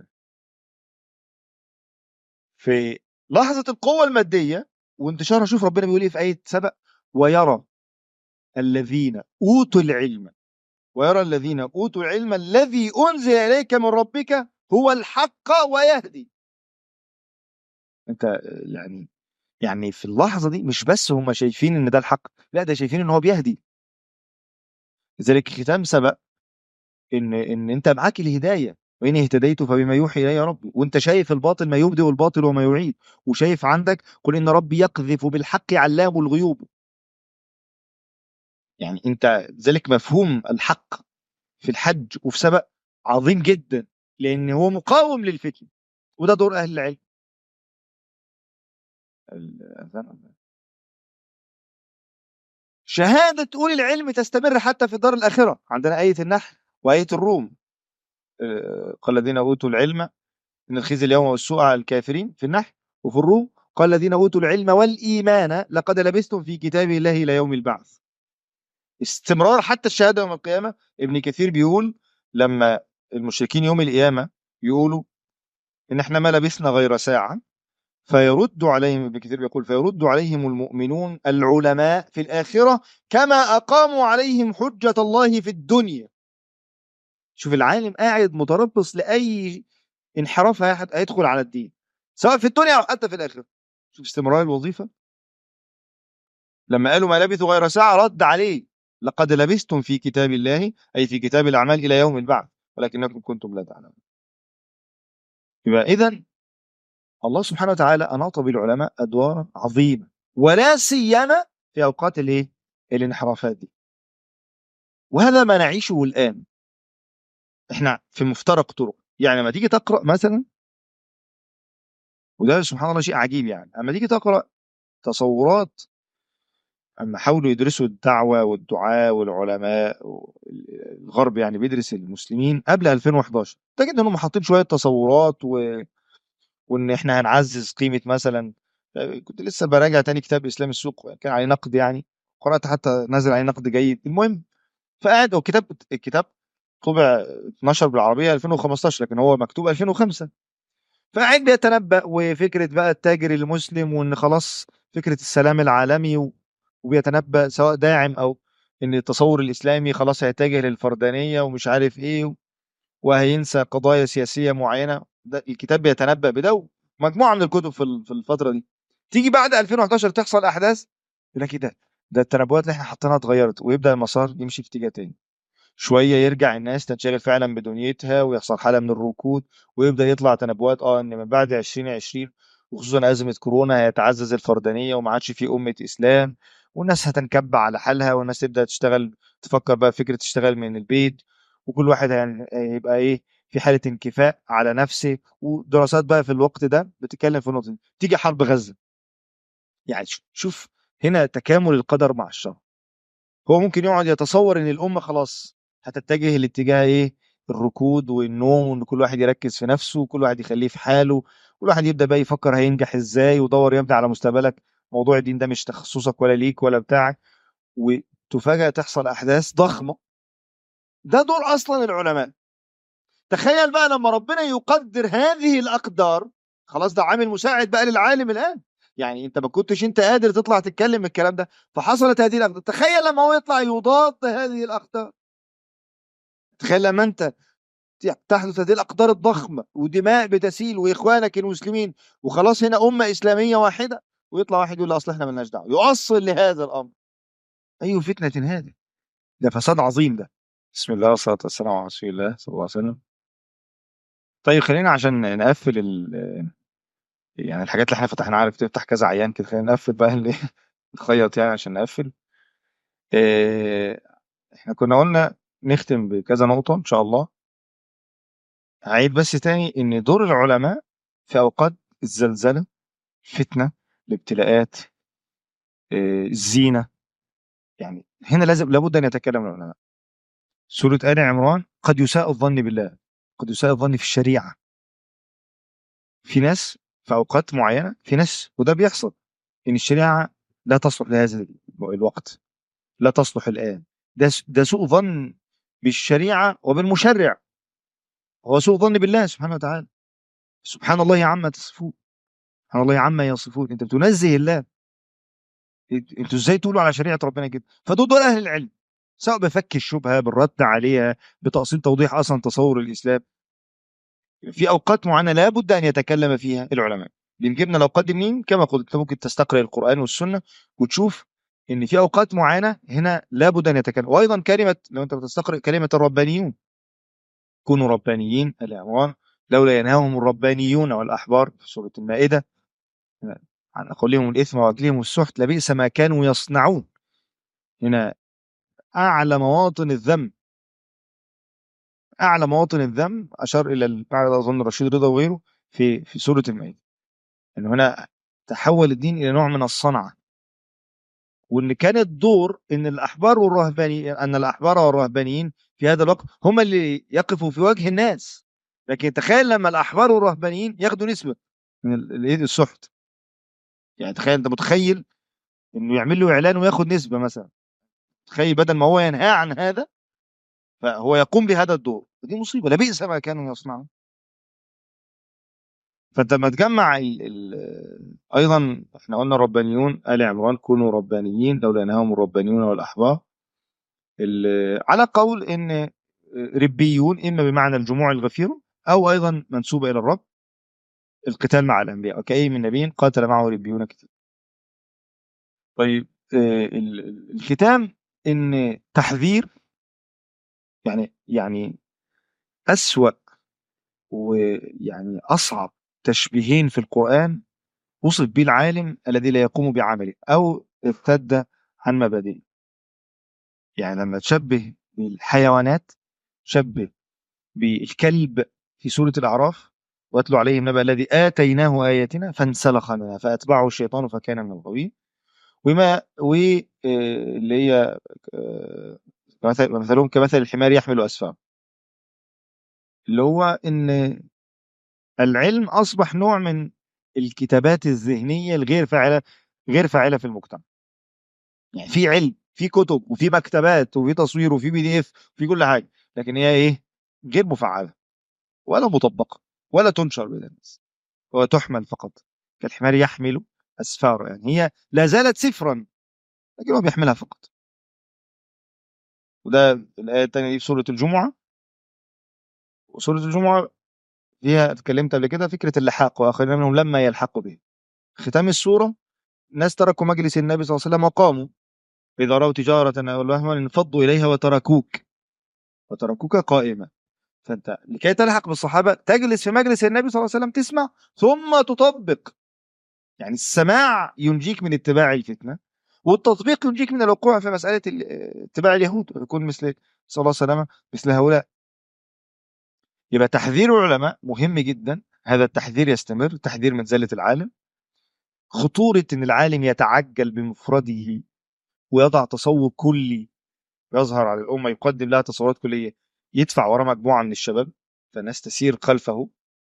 في لحظة القوة المادية وانتشارها شوف ربنا بيقول ايه في آية سبأ ويرى الذين أوتوا العلم ويرى الذين أوتوا العلم الذي أنزل إليك من ربك هو الحق ويهدي انت يعني يعني في اللحظة دي مش بس هم شايفين ان ده الحق لا ده شايفين ان هو بيهدي لذلك ختام سبق ان ان انت معاك الهداية وإن اهتديت فبما يوحي إلي ربي وانت شايف الباطل ما يبدئ الباطل وما يعيد وشايف عندك قل إن ربي يقذف بالحق علام الغيوب يعني انت ذلك مفهوم الحق في الحج وفي سبق عظيم جدا لان هو مقاوم للفتن وده دور اهل العلم الأذان. شهادة أولي العلم تستمر حتى في الدار الآخرة عندنا آية النحل وآية الروم آه، قال الذين أوتوا العلم إن الخزي اليوم والسوء على الكافرين في النحل وفي الروم قال الذين أوتوا العلم والإيمان لقد لبثتم في كتاب الله إلى يوم البعث استمرار حتى الشهادة يوم القيامة ابن كثير بيقول لما المشركين يوم القيامة يقولوا إن إحنا ما لبثنا غير ساعة فيرد عليهم ابن كثير بيقول فيرد عليهم المؤمنون العلماء في الآخرة كما أقاموا عليهم حجة الله في الدنيا شوف العالم قاعد متربص لأي انحراف هيح- هيدخل على الدين سواء في الدنيا أو حتى في الآخرة شوف استمرار الوظيفة لما قالوا ما لبثوا غير ساعة رد عليه لقد لبثتم في كتاب الله أي في كتاب الأعمال إلى يوم البعث ولكنكم كنتم لا تعلمون يبقى إذا الله سبحانه وتعالى أناط بالعلماء أدوارا عظيمة ولا سيما في أوقات الإيه؟ الانحرافات دي وهذا ما نعيشه الآن إحنا في مفترق طرق يعني لما تيجي تقرأ مثلا وده سبحان الله شيء عجيب يعني لما تيجي تقرأ تصورات اما حاولوا يدرسوا الدعوة والدعاء والعلماء الغرب يعني بيدرس المسلمين قبل 2011 تجد انهم حاطين شوية تصورات و... وان احنا هنعزز قيمة مثلا كنت لسه براجع تاني كتاب اسلام السوق كان عليه نقد يعني قرأت حتى نزل عليه نقد جيد المهم فقاعد هو كتاب الكتاب طبع 12 بالعربية 2015 لكن هو مكتوب 2005 فقاعد بيتنبأ وفكرة بقى التاجر المسلم وان خلاص فكرة السلام العالمي و... وبيتنبأ سواء داعم او ان التصور الاسلامي خلاص هيتجه للفردانيه ومش عارف ايه وهينسى قضايا سياسيه معينه ده الكتاب بيتنبأ بده مجموعه من الكتب في ال- في الفتره دي تيجي بعد 2011 تحصل احداث يقول لك ايه ده ده التنبؤات اللي احنا حاطينها اتغيرت ويبدا المسار يمشي في اتجاه تاني شويه يرجع الناس تنشغل فعلا بدنيتها ويحصل حاله من الركود ويبدا يطلع تنبؤات اه ان من بعد 2020 وخصوصا ازمه كورونا هيتعزز الفردانيه وما عادش في امه اسلام والناس هتنكب على حالها والناس تبدا تشتغل تفكر بقى في فكره تشتغل من البيت وكل واحد يعني هيبقى ايه في حاله انكفاء على نفسه ودراسات بقى في الوقت ده بتتكلم في النقطه دي تيجي حرب غزه يعني شوف- شوف هنا تكامل القدر مع الشر هو ممكن يقعد يتصور ان الامه خلاص هتتجه لاتجاه ايه الركود والنوم وان كل واحد يركز في نفسه وكل واحد يخليه في حاله كل واحد يبدا بقى يفكر هينجح ازاي ودور يا ابني على مستقبلك موضوع الدين ده مش تخصصك ولا ليك ولا بتاعك وتفاجأ تحصل احداث ضخمه ده دور اصلا العلماء تخيل بقى لما ربنا يقدر هذه الاقدار خلاص ده عامل مساعد بقى للعالم الان يعني انت ما كنتش انت قادر تطلع تتكلم الكلام ده فحصلت هذه الاقدار تخيل لما هو يطلع يضاد هذه الاقدار تخيل لما انت تحدث هذه الاقدار الضخمه ودماء بتسيل واخوانك المسلمين وخلاص هنا امه اسلاميه واحده ويطلع واحد يقول لا اصل احنا مالناش دعوه يؤصل لهذا الامر اي فتنه هذه ده فساد عظيم ده بسم الله والصلاه والسلام على رسول الله صلى الله عليه وسلم طيب خلينا عشان نقفل ال يعني الحاجات اللي احنا فتحنا عارف تفتح كذا عيان كده خلينا نقفل بقى اللي نخيط يعني عشان نقفل إيه احنا كنا قلنا نختم بكذا نقطة إن شاء الله هعيد بس تاني إن دور العلماء في أوقات الزلزلة فتنة الابتلاءات إيه الزينة يعني هنا لازم لابد أن يتكلم العلماء سورة آل عمران قد يساء الظن بالله قد يساء الظن في الشريعة في ناس في أوقات معينة في ناس وده بيحصل إن الشريعة لا تصلح لهذا الوقت لا تصلح الآن ده ده سوء ظن بالشريعة وبالمشرع هو سوء ظن بالله سبحانه وتعالى سبحان الله عما تصفون سبحان الله عما يصفون انت بتنزه الله انتوا ازاي تقولوا على شريعه ربنا كده فدول دول اهل العلم سواء بفك الشبهه بالرد عليها بتأصيل توضيح اصلا تصور الاسلام في اوقات معينه لابد ان يتكلم فيها العلماء بنجيبنا الاوقات دي منين كما قلت انت ممكن تستقرأ القران والسنه وتشوف ان في اوقات معينه هنا لابد ان يتكلم وايضا كلمه لو انت بتستقرأ كلمه الربانيون كونوا ربانيين العمران لولا ينهاهم الربانيون والاحبار في سوره المائده عن قولهم الاثم واكلهم السحت لبئس ما كانوا يصنعون هنا اعلى مواطن الذم اعلى مواطن الذم اشار الى البعض اظن رشيد رضا وغيره في في سوره المائده انه هنا تحول الدين الى نوع من الصنعه وان كان الدور ان الاحبار والرهباني ان الاحبار والرهبانيين في هذا الوقت هم اللي يقفوا في وجه الناس لكن تخيل لما الاحبار والرهبانيين ياخدوا نسبه من الايد السحت يعني تخيل انت متخيل انه يعمل له اعلان وياخد نسبه مثلا تخيل بدل ما هو ينهى عن هذا فهو يقوم بهذا الدور دي مصيبه لبئس ما كانوا يصنعون فانت لما تجمع ال ال ايضا احنا قلنا ربانيون ال عمران كونوا ربانيين لولا نهاهم الربانيون والاحبار ال- على قول ان ربيون اما بمعنى الجموع الغفيره او ايضا منسوبه الى الرب القتال مع الانبياء وكأي من نبي قاتل معه ربيون كثير طيب آه، ال- ال- الختام ان تحذير يعني يعني اسوأ ويعني اصعب تشبيهين في القرآن وصف به العالم الذي لا يقوم بعمله او ارتد عن مبادئه يعني لما تشبه بالحيوانات شبه بالكلب في سورة الأعراف واتلو عليهم نبأ الذي آتيناه آياتنا فانسلخ منها فأتبعه الشيطان فكان من الغوين وما واللي هي آه، مثل- مثلهم كمثل الحمار يحمل أسفار اللي هو إن العلم أصبح نوع من الكتابات الذهنية الغير فاعلة غير فاعلة في المجتمع يعني في علم في كتب وفي مكتبات وفي تصوير وفي بي دي اف وفي كل حاجة لكن هي ايه غير مفعلة ولا مطبقة ولا تنشر بين الناس هو تحمل فقط كالحمار يحمل أسفار يعني هي لا زالت سفرا لكن هو بيحملها فقط وده الآية الثانية دي في سورة الجمعة وسورة الجمعة فيها اتكلمت قبل كده فكرة اللحاق وآخرين منهم لما يلحقوا به ختام السورة ناس تركوا مجلس النبي صلى الله عليه وسلم وقاموا إذا رأوا تجارة أو لهوا انفضوا إليها وتركوك وتركوك قائما فأنت لكي تلحق بالصحابة تجلس في مجلس النبي صلى الله عليه وسلم تسمع ثم تطبق يعني السماع ينجيك من اتباع الفتنة والتطبيق ينجيك من الوقوع في مسألة ال- اتباع اليهود ويكون مثل صلى الله عليه وسلم مثل هؤلاء يبقى تحذير العلماء مهم جدا هذا التحذير يستمر تحذير من زلة العالم خطورة ان العالم يتعجل بمفرده ويضع تصور كلي يظهر على الأمة يقدم لها تصورات كلية يدفع ورا مجموعة من الشباب فالناس تسير خلفه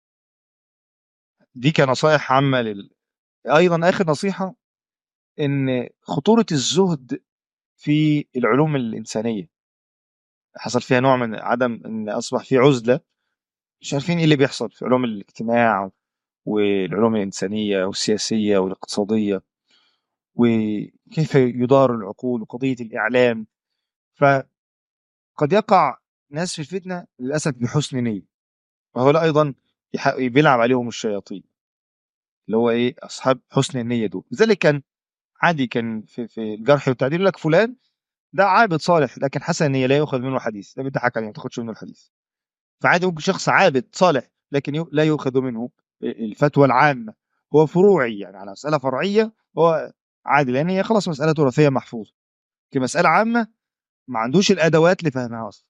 دي كنصائح عامة لل... أيضا آخر نصيحة إن خطورة الزهد في العلوم الإنسانية حصل فيها نوع من عدم إن أصبح في عزلة مش عارفين إيه اللي بيحصل في علوم الاجتماع والعلوم الإنسانية والسياسية والاقتصادية وكيف يدار العقول وقضية الإعلام فقد يقع ناس في الفتنة للأسف بحسن نية وهؤلاء أيضا يح- بيلعب عليهم الشياطين اللي هو إيه أصحاب حسن النية دول لذلك كان عادي كان في, في الجرح والتعديل يقول لك فلان ده عابد صالح لكن حسن النية لا يؤخذ منه حديث ده بيضحك عليه ما تاخدش منه الحديث فعادي ممكن شخص عابد صالح لكن يو- لا يؤخذ منه الفتوى العامة هو فروعي يعني على مسألة فرعية هو عادي لأن هي خلاص مسألة تراثية محفوظة كمسألة عامة ما عندوش الأدوات لفهمها أصلا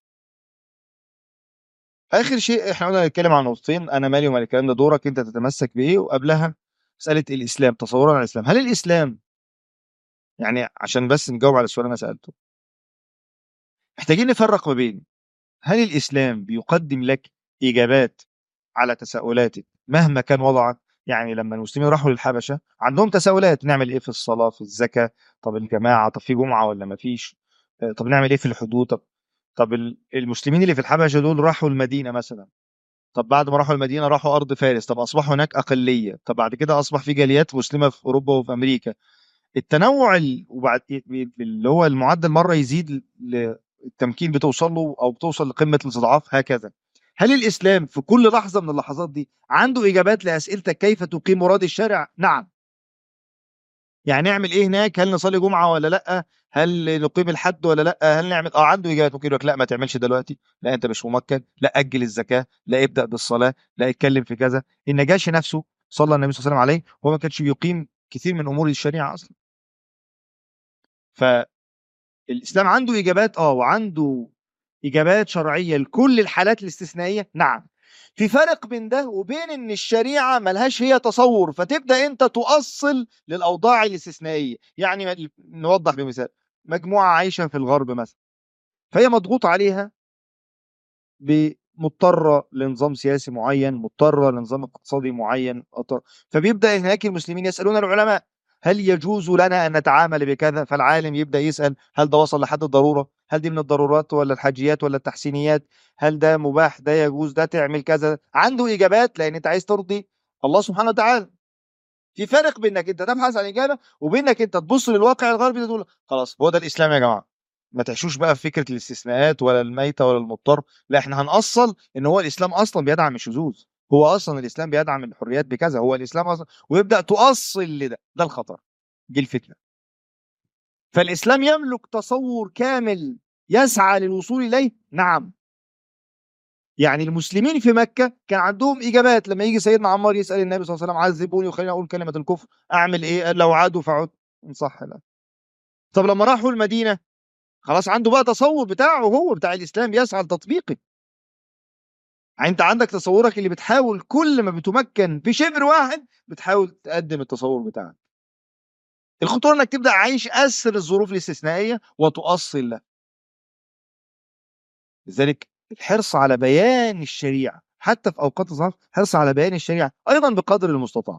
آخر شيء احنا قلنا نتكلم عن نقطتين أنا مالي ومال الكلام ده دورك أنت تتمسك بإيه وقبلها مسألة الإسلام تصورنا عن الإسلام هل الإسلام يعني عشان بس نجاوب على السؤال اللي أنا سألته محتاجين نفرق ما بين هل الإسلام بيقدم لك إجابات على تساؤلاتك مهما كان وضعك يعني لما المسلمين راحوا للحبشة عندهم تساؤلات نعمل إيه في الصلاة في الزكاة طب الجماعة طب في جمعة ولا ما فيش آه، طب نعمل إيه في الحدود طب طب ال- المسلمين اللي في الحبشة دول راحوا المدينة مثلا طب بعد ما راحوا المدينة راحوا أرض فارس طب أصبحوا هناك أقلية طب بعد كده أصبح في جاليات مسلمة في أوروبا وفي أمريكا التنوع ال- وبعد اللي هو المعدل مرة يزيد ل- التمكين بتوصل له أو بتوصل لقمة الاستضعاف هكذا هل الإسلام في كل لحظة من اللحظات دي عنده إجابات لأسئلتك كيف تقيم مراد الشارع؟ نعم يعني نعمل إيه هناك؟ هل نصلي جمعة ولا لأ؟ هل نقيم الحد ولا لأ؟ هل نعمل آه عنده إجابات ممكن يقول لك لا ما تعملش دلوقتي، لا أنت مش ممكن، لا أجل الزكاة، لا ابدأ بالصلاة، لا اتكلم في كذا، النجاشي نفسه صلى النبي صلى الله عليه وسلم عليه هو ما كانش بيقيم كثير من أمور الشريعة أصلا. فالإسلام عنده إجابات آه وعنده إجابات شرعية لكل الحالات الاستثنائية نعم في فرق بين ده وبين ان الشريعه ملهاش هي تصور فتبدا انت تؤصل للاوضاع الاستثنائيه يعني نوضح بمثال مجموعه عايشه في الغرب مثلا فهي مضغوط عليها ب- مضطره لنظام سياسي معين مضطره لنظام اقتصادي معين أضطر- فبيبدا هناك المسلمين يسالون العلماء هل يجوز لنا ان نتعامل بكذا فالعالم يبدا يسال هل ده وصل لحد الضروره هل دي من الضرورات ولا الحاجيات ولا التحسينيات هل ده مباح ده يجوز ده تعمل كذا عنده اجابات لان انت عايز ترضي الله سبحانه وتعالى في فرق بينك انت تبحث عن اجابه وبينك انت تبص للواقع الغربي ده تقول خلاص هو ده الاسلام يا جماعه ما تعيشوش بقى في فكره الاستثناءات ولا الميته ولا المضطر لا احنا هنأصل ان هو الاسلام اصلا بيدعم الشذوذ هو اصلا الاسلام بيدعم الحريات بكذا هو الاسلام اصلا ويبدا تؤصل لده ده الخطر دي الفكره فالاسلام يملك تصور كامل يسعى للوصول اليه نعم يعني المسلمين في مكة كان عندهم إجابات لما يجي سيدنا عمار يسأل النبي صلى الله عليه وسلم عذبوني وخليني أقول كلمة الكفر أعمل إيه؟ قال لو عادوا فعد إن صح لا طب لما راحوا المدينة خلاص عنده بقى تصور بتاعه هو بتاع الإسلام يسعى لتطبيقه يعني أنت عندك تصورك اللي بتحاول كل ما بتمكن في شبر واحد بتحاول تقدم التصور بتاعك الخطورة إنك تبدأ عايش أسر الظروف الاستثنائية وتؤصل له لذلك الحرص على بيان الشريعة حتى في أوقات الظهر حرص على بيان الشريعة أيضا بقدر المستطاع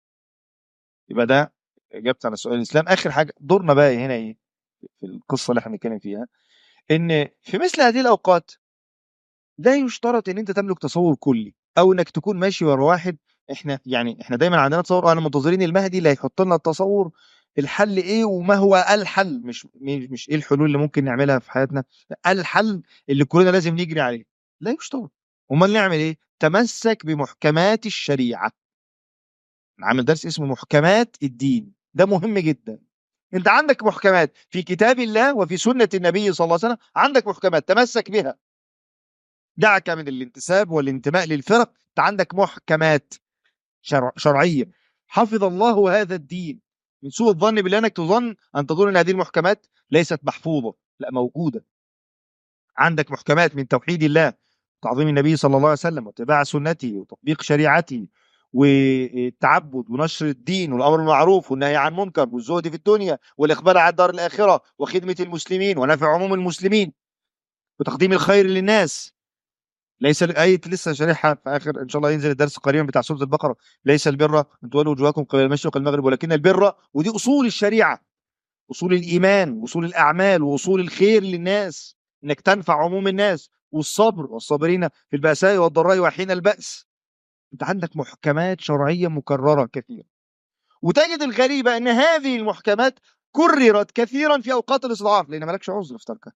يبقى ده إجابة على سؤال الإسلام آخر حاجة دورنا بقى هنا إيه في القصة اللي احنا بنتكلم فيها إن في مثل هذه الأوقات لا يشترط إن أنت تملك تصور كلي أو إنك تكون ماشي ورا واحد إحنا يعني إحنا دايما عندنا تصور أنا منتظرين المهدي اللي هيحط لنا التصور الحل ايه وما هو الحل مش مش ايه الحلول اللي ممكن نعملها في حياتنا الحل اللي كلنا لازم نجري عليه لا يشترط امال نعمل ايه تمسك بمحكمات الشريعه عامل درس اسمه محكمات الدين ده مهم جدا انت عندك محكمات في كتاب الله وفي سنه النبي صلى الله عليه وسلم عندك محكمات تمسك بها دعك من الانتساب والانتماء للفرق انت عندك محكمات شرع شرعيه حفظ الله هذا الدين من سوء الظن بالله انك تظن ان تظن ان هذه المحكمات ليست محفوظه لا موجوده عندك محكمات من توحيد الله تعظيم النبي صلى الله عليه وسلم واتباع سنته وتطبيق شريعته والتعبد ونشر الدين والامر بالمعروف والنهي عن المنكر والزهد في الدنيا والاقبال على الدار الاخره وخدمه المسلمين ونفع عموم المسلمين وتقديم الخير للناس ليس آية لسه شارحها في آخر إن شاء الله ينزل الدرس قريبا بتاع سورة البقرة ليس البر أن تولوا وجوهكم قبل المشرق والمغرب ولكن البر ودي أصول الشريعة أصول الإيمان وأصول الأعمال وأصول الخير للناس إنك تنفع عموم الناس والصبر والصابرين في البأساء والضراء وحين البأس أنت عندك محكمات شرعية مكررة كثيرة وتجد الغريبة أن هذه المحكمات كررت كثيرا في أوقات الاستضعاف لأن مالكش عذر في تركها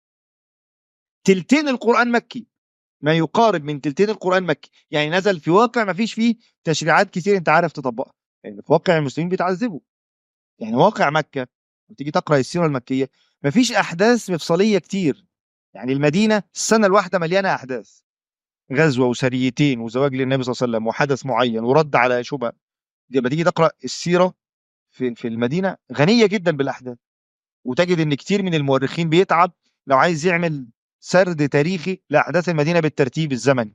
تلتين القرآن مكي ما يقارب من تلتين القرآن مكي يعني نزل في واقع ما فيش فيه تشريعات كتير انت عارف تطبقها يعني في واقع المسلمين بيتعذبوا يعني واقع مكة وتيجي تقرأ السيرة المكية ما فيش أحداث مفصلية كتير يعني المدينة السنة الواحدة مليانة أحداث غزوة وسريتين وزواج للنبي صلى الله عليه وسلم وحدث معين ورد على شبهة لما تيجي تقرأ السيرة في في المدينة غنية جدا بالأحداث وتجد إن كتير من المؤرخين بيتعب لو عايز يعمل سرد تاريخي لاحداث المدينه بالترتيب الزمني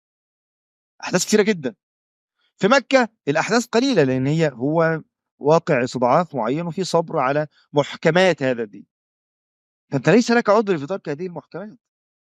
احداث كثيره جدا في مكه الاحداث قليله لان هي هو واقع استضعاف معين وفي صبر على محكمات هذا الدين فانت ليس لك عذر في ترك هذه المحكمات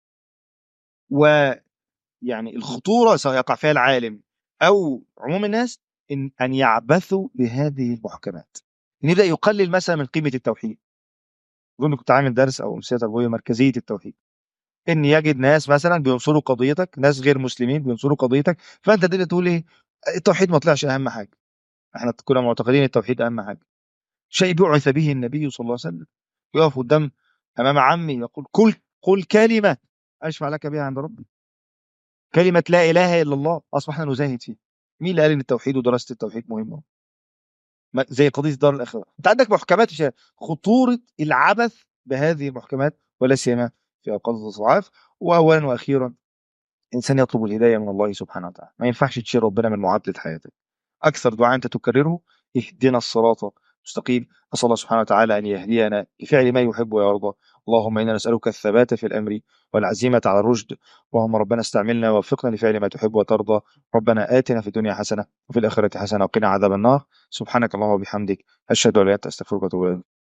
ويعني الخطوره سواء يقع فيها العالم او عموم الناس إن ان يعبثوا بهذه المحكمات ان يبدا يقلل مثلا من قيمه التوحيد اظن كنت عامل درس او امسيه تربويه مركزيه التوحيد ان يجد ناس مثلا بينصروا قضيتك ناس غير مسلمين بينصروا قضيتك فانت تبدا تقول ايه التوحيد ما طلعش اهم حاجه احنا كنا معتقدين التوحيد اهم حاجه شيء بعث به النبي صلى الله عليه وسلم يقف قدام امام عمي يقول قل قل كلمه اشفع لك بها عند ربي كلمه لا اله الا الله اصبحنا نزاهد فيه مين اللي قال ان التوحيد ودراسه التوحيد مهمه زي قضيه دار الاخره انت عندك محكمات خطوره العبث بهذه المحكمات ولا سيما في اوقات الاضعاف واولا واخيرا انسان يطلب الهدايه من الله سبحانه وتعالى ما ينفعش تشيل ربنا من معادله حياتك اكثر دعاء انت تكرره اهدنا الصراط المستقيم اسال الله سبحانه وتعالى ان يهدينا لفعل ما يحب ويرضى اللهم انا نسالك الثبات في الامر والعزيمه على الرشد اللهم ربنا استعملنا ووفقنا لفعل ما تحب وترضى ربنا اتنا في الدنيا حسنه وفي الاخره حسنه وقنا عذاب النار سبحانك اللهم وبحمدك اشهد ان لا اله الا انت استغفرك واتوب اليك